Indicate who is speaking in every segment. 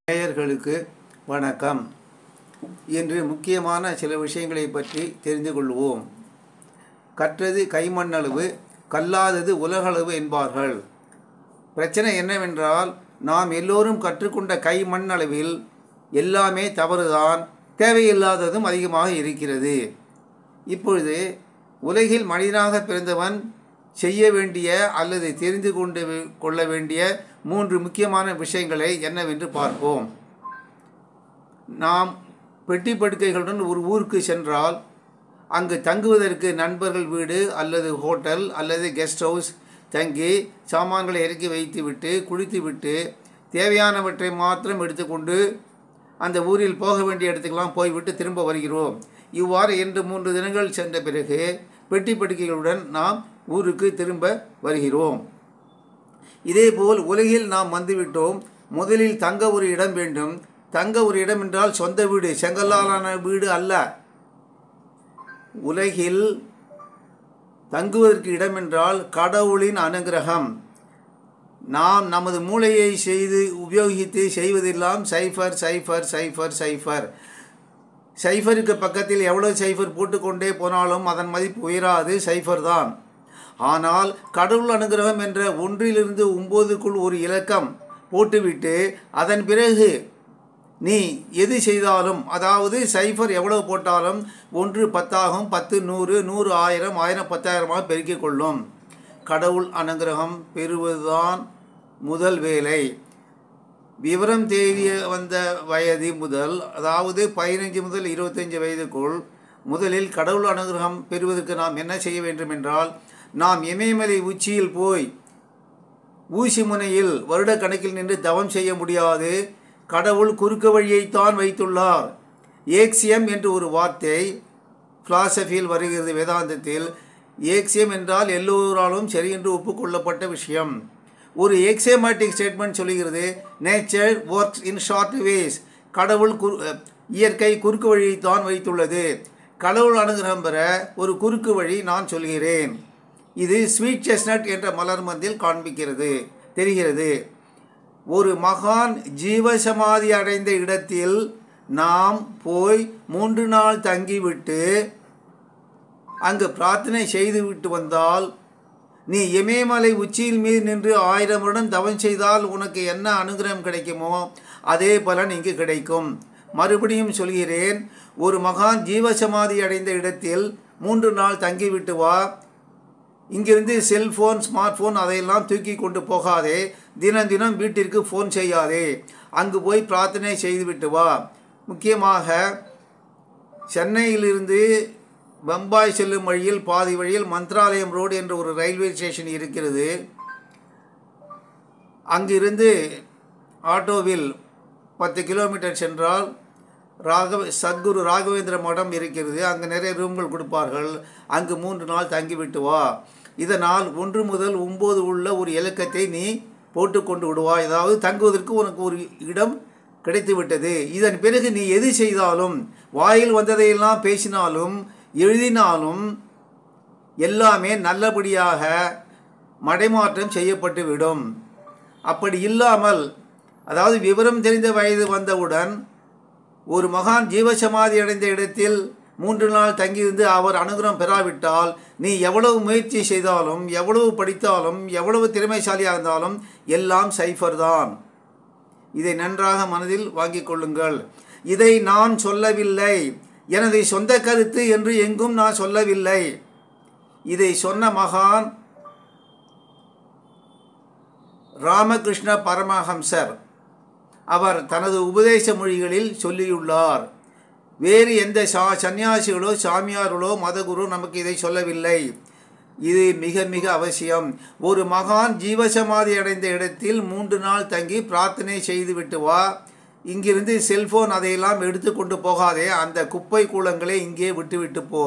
Speaker 1: நேயர்களுக்கு வணக்கம் இன்று முக்கியமான சில விஷயங்களை பற்றி தெரிந்து கொள்வோம் கற்றது கைமண்ணளவு கல்லாதது உலகளவு என்பார்கள் பிரச்சனை என்னவென்றால் நாம் எல்லோரும் கற்றுக்கொண்ட கைமண் அளவில் எல்லாமே தவறுதான் தேவையில்லாததும் அதிகமாக இருக்கிறது இப்பொழுது உலகில் மனிதனாக பிறந்தவன் செய்ய வேண்டிய அல்லது தெரிந்து கொண்டு கொள்ள வேண்டிய மூன்று முக்கியமான விஷயங்களை என்னவென்று பார்ப்போம் நாம் பெட்டி படுக்கைகளுடன் ஒரு ஊருக்கு சென்றால் அங்கு தங்குவதற்கு நண்பர்கள் வீடு அல்லது ஹோட்டல் அல்லது கெஸ்ட் ஹவுஸ் தங்கி சாமான்களை இறக்கி வைத்துவிட்டு குளித்துவிட்டு தேவையானவற்றை மாத்திரம் எடுத்துக்கொண்டு அந்த ஊரில் போக வேண்டிய இடத்துக்கெல்லாம் போய்விட்டு திரும்ப வருகிறோம் இவ்வாறு இரண்டு மூன்று தினங்கள் சென்ற பிறகு பெட்டி படுக்கைகளுடன் நாம் ஊருக்கு திரும்ப வருகிறோம் இதேபோல் உலகில் நாம் வந்துவிட்டோம் முதலில் தங்க ஒரு இடம் வேண்டும் தங்க ஒரு இடம் என்றால் சொந்த வீடு செங்கல்லாலான வீடு அல்ல உலகில் தங்குவதற்கு இடம் என்றால் கடவுளின் அனுகிரகம் நாம் நமது மூளையை செய்து உபயோகித்து செய்வதெல்லாம் சைஃபர் சைஃபர் சைஃபர் சைஃபர் சைஃபருக்கு பக்கத்தில் எவ்வளவு சைஃபர் போட்டுக்கொண்டே போனாலும் அதன் மதிப்பு உயராது சைஃபர் தான் ஆனால் கடவுள் அனுகிரகம் என்ற ஒன்றிலிருந்து ஒம்போதுக்குள் ஒரு இலக்கம் போட்டுவிட்டு அதன் பிறகு நீ எது செய்தாலும் அதாவது சைஃபர் எவ்வளவு போட்டாலும் ஒன்று பத்தாகும் பத்து நூறு நூறு ஆயிரம் ஆயிரம் பத்தாயிரமாக பெருக்கிக் கொள்ளும் கடவுள் அனுகிரகம் பெறுவதுதான் முதல் வேலை விவரம் தெரிய வந்த வயது முதல் அதாவது பதினைஞ்சு முதல் இருபத்தஞ்சு வயதுக்குள் முதலில் கடவுள் அனுகிரகம் பெறுவதற்கு நாம் என்ன செய்ய வேண்டும் என்றால் நாம் இமயமலை உச்சியில் போய் ஊசி முனையில் வருட கணக்கில் நின்று தவம் செய்ய முடியாது கடவுள் குறுக்கு வழியைத்தான் வைத்துள்ளார் ஏக்சியம் என்று ஒரு வார்த்தை பிலாசபியில் வருகிறது வேதாந்தத்தில் ஏக்சியம் என்றால் எல்லோராலும் சரி என்று ஒப்புக்கொள்ளப்பட்ட விஷயம் ஒரு எக்ஸேமேட்டிக் ஸ்டேட்மெண்ட் சொல்லுகிறது nature works in short ways கடவுள் குறு இயற்கை குறுக்கு வழியைத்தான் வைத்துள்ளது கடவுள் அனுகிரகம் பெற ஒரு குறுக்கு வழி நான் சொல்கிறேன் இது ஸ்வீட் செஸ்னட் என்ற மலர் மந்தில் காண்பிக்கிறது தெரிகிறது ஒரு மகான் ஜீவசமாதி அடைந்த இடத்தில் நாம் போய் மூன்று நாள் தங்கிவிட்டு அங்கு பிரார்த்தனை செய்துவிட்டு வந்தால் நீ இமயமலை உச்சியில் மீது நின்று ஆயிரம் வருடம் தவம் செய்தால் உனக்கு என்ன அனுகிரகம் கிடைக்குமோ அதே பலன் இங்கு கிடைக்கும் மறுபடியும் சொல்கிறேன் ஒரு மகான் ஜீவசமாதி அடைந்த இடத்தில் மூன்று நாள் தங்கிவிட்டு வா இங்கிருந்து செல்ஃபோன் ஸ்மார்ட் ஃபோன் அதையெல்லாம் தூக்கி கொண்டு போகாதே தினம் தினம் வீட்டிற்கு ஃபோன் செய்யாதே அங்கு போய் பிரார்த்தனை செய்துவிட்டு வா முக்கியமாக சென்னையிலிருந்து பம்பாய் செல்லும் வழியில் பாதி வழியில் மந்த்ராலயம் ரோடு என்ற ஒரு ரயில்வே ஸ்டேஷன் இருக்கிறது அங்கிருந்து ஆட்டோவில் பத்து கிலோமீட்டர் சென்றால் ராகவ சத்குரு ராகவேந்திர மடம் இருக்கிறது அங்கே நிறைய ரூம்கள் கொடுப்பார்கள் அங்கு மூன்று நாள் தங்கிவிட்டு வா இதனால் ஒன்று முதல் ஒம்பது உள்ள ஒரு இலக்கத்தை நீ போட்டு கொண்டு விடுவாய் அதாவது தங்குவதற்கு உனக்கு ஒரு இடம் கிடைத்து விட்டது இதன் பிறகு நீ எது செய்தாலும் வாயில் வந்ததையெல்லாம் பேசினாலும் எழுதினாலும் எல்லாமே நல்லபடியாக மடைமாற்றம் செய்யப்பட்டு விடும் அப்படி இல்லாமல் அதாவது விவரம் தெரிந்த வயது வந்தவுடன் ஒரு மகான் ஜீவசமாதி அடைந்த இடத்தில் மூன்று நாள் தங்கியிருந்து அவர் அனுகிரகம் பெறாவிட்டால் நீ எவ்வளவு முயற்சி செய்தாலும் எவ்வளவு படித்தாலும் எவ்வளவு திறமைசாலியாக இருந்தாலும் எல்லாம் சைஃபர் தான் இதை நன்றாக மனதில் வாங்கிக் கொள்ளுங்கள் இதை நான் சொல்லவில்லை எனது சொந்த கருத்து என்று எங்கும் நான் சொல்லவில்லை இதை சொன்ன மகான் ராமகிருஷ்ண பரமஹம்சர் அவர் தனது உபதேச மொழிகளில் சொல்லியுள்ளார் வேறு எந்த சா சன்னியாசிகளோ சாமியார்களோ மதகுரு நமக்கு இதை சொல்லவில்லை இது மிக மிக அவசியம் ஒரு மகான் ஜீவசமாதி அடைந்த இடத்தில் மூன்று நாள் தங்கி பிரார்த்தனை செய்துவிட்டு வா இங்கிருந்து செல்போன் அதையெல்லாம் எடுத்து கொண்டு போகாதே அந்த குப்பை கூலங்களை இங்கே விட்டுவிட்டு போ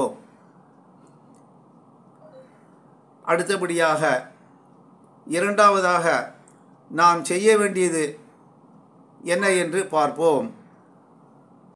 Speaker 1: அடுத்தபடியாக இரண்டாவதாக நாம் செய்ய வேண்டியது என்ன என்று பார்ப்போம்